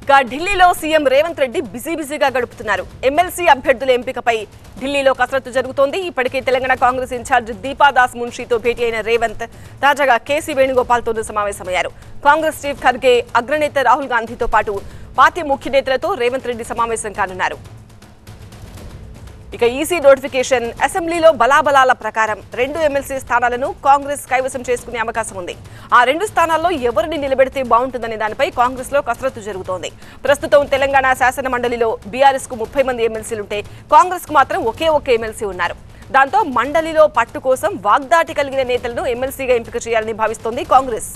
ఇక ఢిల్లీలో CM Revanth Reddy busy బిజీగా గడుపుతున్నారు ఎమ్మెల్సీ అభ్యర్థుల ఎంపికపై ఢిల్లీలో కసరత్తు జరుగుతోంది ఇప్పటికే తెలంగాణ కాంగ్రెస్ ఇన్ఛార్జ్ దీపాదాస్ మున్షితో భేటీ అయిన రేవంత్ తాజాగా కేసీ వేణుగోపాల్తోనూ సమావేశమయ్యారు కాంగ్రెస్ చీఫ్ ఖర్గే అగ్రనేత రాహుల్ గాంధీతో పాటు పార్టీ ముఖ్య నేతలతో రేవంత్ రెడ్డి సమావేశం కానున్నారు ఇక ఈసీ నోటిఫికేషన్ అసెంబ్లీలో బలాబలాల ప్రకారం రెండు ఎమ్మెల్సీ స్థానాలను కాంగ్రెస్ కైవసం చేసుకునే అవకాశం ఉంది ఆ రెండు స్థానాల్లో ఎవరిని నిలబెడితే బాగుంటుందనే దానిపై కాంగ్రెస్ లో కసరత్తు జరుగుతోంది ప్రస్తుతం తెలంగాణ శాసన మండలిలో బీఆర్ఎస్ కు ముప్పై మంది ఎమ్మెల్సీలుంటే కాంగ్రెస్ కు మాత్రం ఒకే ఒక్క ఎమ్మెల్సీ ఉన్నారు దాంతో మండలిలో పట్టు కోసం వాగ్దాటి కలిగిన నేతలను ఎమ్మెల్సీగా ఎంపిక చేయాలని భావిస్తోంది కాంగ్రెస్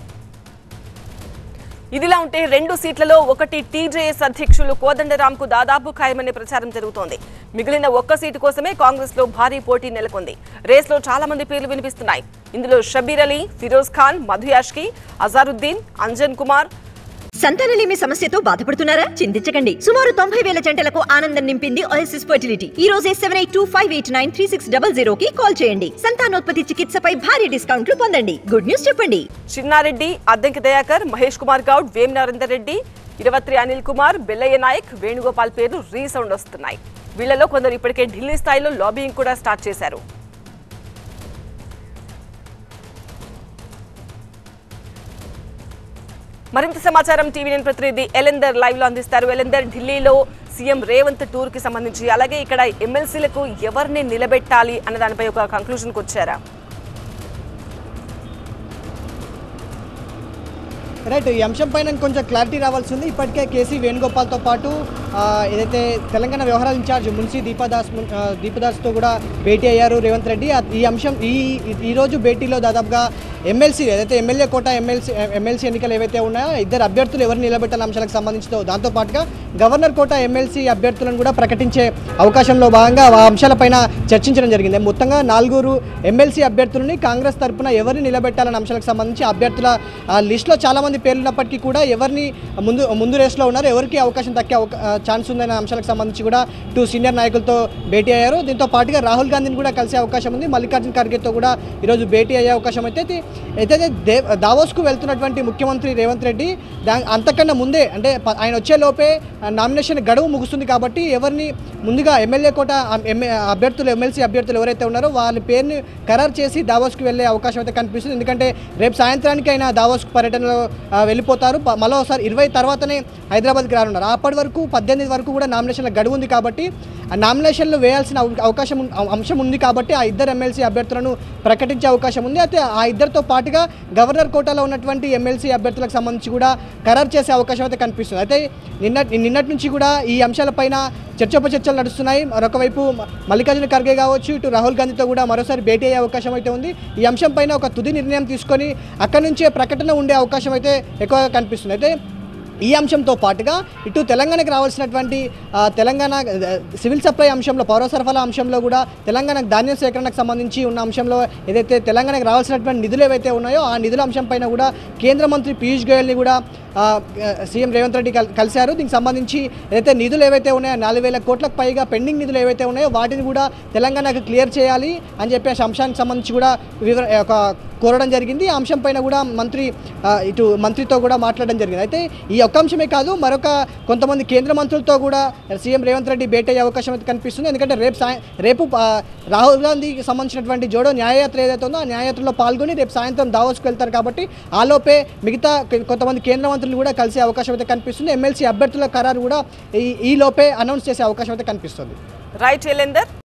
ఇదిలా ఉంటే రెండు సీట్లలో ఒకటి టీజేఎస్ అధ్యక్షులు కోదండరాంకు దాదాపు ఖాయమనే ప్రచారం జరుగుతోంది మిగిలిన ఒక్క సీటు కోసమే కాంగ్రెస్ లో భారీ పోటీ నెలకొంది రేస్లో చాలా మంది పేర్లు వినిపిస్తున్నాయి ఇందులో షబీర్ అలీ ఫిరోజ్ ఖాన్ మధు యాష్కి అజారుద్దీన్ అంజన్ కుమార్ సంతానలేమి సమస్యతో బాధపడుతున్నారా చింతించకండి సుమారు తొంభై వేల జంటలకు ఆనందం నింపింది ఓఎస్ఎస్ ఫర్టిలిటీ ఈ రోజే seven eight two five eight nine three six double zero కి కాల్ చేయండి సంతానోత్పత్తి చికిత్సపై భారీ డిస్కౌంట్లు పొందండి గుడ్ న్యూస్ చెప్పండి చిన్నారెడ్డి అద్దంకి దయాకర్ మహేష్ కుమార్ గౌడ్ వేం నరేందర్ రెడ్డి ఇరవత్రి అనిల్ కుమార్ బెల్లయ్య నాయక్ వేణుగోపాల్ పేర్లు రీసౌండ్ వస్తున్నాయి వీళ్లలో కొందరు ఇప్పటికే ఢిల్లీ స్థాయిలో లాబింగ్ కూడా స్టార్ట్ చేశారు మరింత సమాచారం టీవీ నేను ప్రతినిధి ఎలెందర్ లైవ్ లో అందిస్తారు ఎలెందర్ ఢిల్లీలో సీఎం రేవంత్ టూర్ కి సంబంధించి అలాగే ఇక్కడ ఎమ్మెల్సీలకు ఎవరిని నిలబెట్టాలి అన్న దానిపై ఒక కంక్లూజన్ కి వచ్చారా రైట్ ఈ అంశం పైన కొంచెం క్లారిటీ రావాల్సి ఉంది ఇప్పటికే కేసీ వేణుగోపాల్తో పాటు ఆ, ఏదైతే తెలంగాణ వ్యవహారాల ఇన్ఛార్జ్ మున్సీ దీపాదాస్ మున్- ఆ, దీపదాస్తో కూడా భేటీ అయ్యారు రేవంత్ రెడ్డి ఆ- ఈ అంశం ఈ ఈ- ఈ రోజు భేటీలో దాదాపుగా ఎమ్మెల్సీ ఏదైతే ఎమ్మెల్యే కోట ఎమ్మెల్సీ ఎమ్మెల్సీ ఎన్నికలు ఏవైతే ఉన్నాయో ఇద్దరు అభ్యర్థులు ఎవరిని నిలబెట్టాల అంశాలకు సంబంధించి దాంతో పాటుగా గవర్నర్ కోట ఎమ్మెల్సీ అభ్యర్థులను కూడా ప్రకటించే అవకాశంలో భాగంగా ఆ అంశాలపైన చర్చించడం జరిగింది మొత్తంగా నాలుగురు ఎమ్మెల్సీ అభ్యర్థులని కాంగ్రెస్ తరపున ఎవరిని నిలబెట్టాలన్న అంశాలకు సంబంధించి అభ్యర్థుల ఆ, లిస్టులో చాలా మంది పేర్లు ఉన్నప్పటికీ కూడా ఎవరిని ముందు ముందు రేస్లో ఉన్నారు ఎవరికి అవకాశం దక్కే అవకా- ఆ, ఛాన్స్ ఉందనే అంశాలకు సంబంధించి కూడా టూ సీనియర్ నాయకులతో భేటీ అయ్యారు దీంతో పాటుగా రాహుల్ గాంధీని కూడా కలిసే అవకాశం ఉంది మల్లికార్జున ఖర్గేతో కూడా ఈరోజు భేటీ అయ్యే అవకాశం అయితే అయితే- అయితే దే దావోస్కు వెళ్తున్నటువంటి ముఖ్యమంత్రి రేవంత్ రెడ్డి దా అంతకన్నా ముందే అంటే ప- ఆయన వచ్చే లోపే నామినేషన్ గడువు ముగుస్తుంది కాబట్టి ఎవరిని ముందుగా ఎమ్మెల్యే కోట ఆ, ఎమ్మె అభ్యర్థులు ఎమ్మెల్సీ అభ్యర్థులు ఎవరైతే ఉన్నారో వాళ్ళ పేరుని ఖరారు చేసి దావోస్కి వెళ్ళే అవకాశం అయితే కనిపిస్తుంది ఎందుకంటే రేపు సాయంత్రానికి ఆయన దావోస్కు పర్యటనలో ఆ, వెళ్ళిపోతారు ప- మళ్ళీ ఒకసారి ఇరవై తర్వాతనే హైదరాబాద్కి రానున్నారు అప్పటి వరకు పద్దెనిమిది వరకు కూడా నామినేషన్ల గడువు ఉంది కాబట్టి ఆ నామినేషన్లు వేయాల్సిన అవ- అవకాశం ఉన్- అవ- అంశం ఉంది కాబట్టి ఆ ఇద్దరు ఎమ్మెల్సీ అభ్యర్థులను ప్రకటించే అవకాశం ఉంది అయితే ఆ ఇద్దరితో పాటుగా గవర్నర్ కోటాలో ఉన్నటువంటి ఎమ్మెల్సీ అభ్యర్థులకు సంబంధించి కూడా ఖరారు చేసే అవకాశం అయితే కనిపిస్తుంది అయితే నిన్న నిన్నటి నుంచి కూడా ఈ అంశాలపైన చర్చోపచర్చలు నడుస్తున్నాయి మరొక వైపు మ- మల్లికార్జున ఖర్గే కావచ్చు ఇటు రాహుల్ గాంధీతో కూడా మరోసారి భేటీ అయ్యే అవకాశం అయితే ఉంది ఈ అంశం పైన ఒక తుది నిర్ణయం తీసుకొని అక్కడి నుంచే ప్రకటన ఉండే అవకాశం అయితే ఎక్కువగా కనిపిస్తుంది అయితే ఈ అంశంతో పాటుగా ఇటు తెలంగాణకు రావాల్సినటువంటి ఆ, తెలంగాణ ఆ, సివిల్ సప్లై అంశంలో పౌర సరఫరా అంశంలో కూడా తెలంగాణ ధాన్యం సేకరణకు సంబంధించి ఉన్న అంశంలో ఏదైతే తెలంగాణకు రావాల్సినటువంటి నిధులు ఏవైతే ఉన్నాయో ఆ నిధుల అంశం పైన కూడా కేంద్ర మంత్రి పీయూష్ గోయల్ని కూడా ఆ, ఆ, సీఎం రేవంత్ రెడ్డి కల్- కలిశారు దీనికి సంబంధించి ఏదైతే నిధులు ఏవైతే ఉన్నాయో నాలుగు వేల కోట్లకు పైగా పెండింగ్ నిధులు ఏవైతే ఉన్నాయో వాటిని కూడా తెలంగాణకు క్లియర్ చేయాలి అని చెప్పి ఆ అంశానికి సంబంధించి కూడా వివర ఒక కోరడం జరిగింది ఆ అంశం పైన కూడా మంత్రి ఆ, ఇటు మంత్రితో కూడా మాట్లాడడం జరిగింది అయితే ఈ ఒక్క అంశమే కాదు మరొక కొంతమంది కేంద్ర మంత్రులతో కూడా సీఎం రేవంత్ రెడ్డి భేటీ అయ్యే అవకాశం అయితే కనిపిస్తుంది ఎందుకంటే రేపు సాయం రేపు ఆ, రాహుల్ గాంధీకి సంబంధించినటువంటి జోడో న్యాయయాత్ర ఏదైతే ఉందో ఆ న్యాయయాత్రలో పాల్గొని రేపు సాయంత్రం దావోస్కు వెళ్తారు కాబట్టి ఆలోపే మిగతా కొ- కొంతమంది కేంద్ర మంత్రులు కూడా కలిసే అవకాశం అయితే కనిపిస్తుంది ఎమ్మెల్సీ అభ్యర్థుల ఖరారు కూడా ఈ ఈ లోపే అనౌన్స్ చేసే అవకాశం అయితే కనిపిస్తుంది రైట్ ఎలెందర్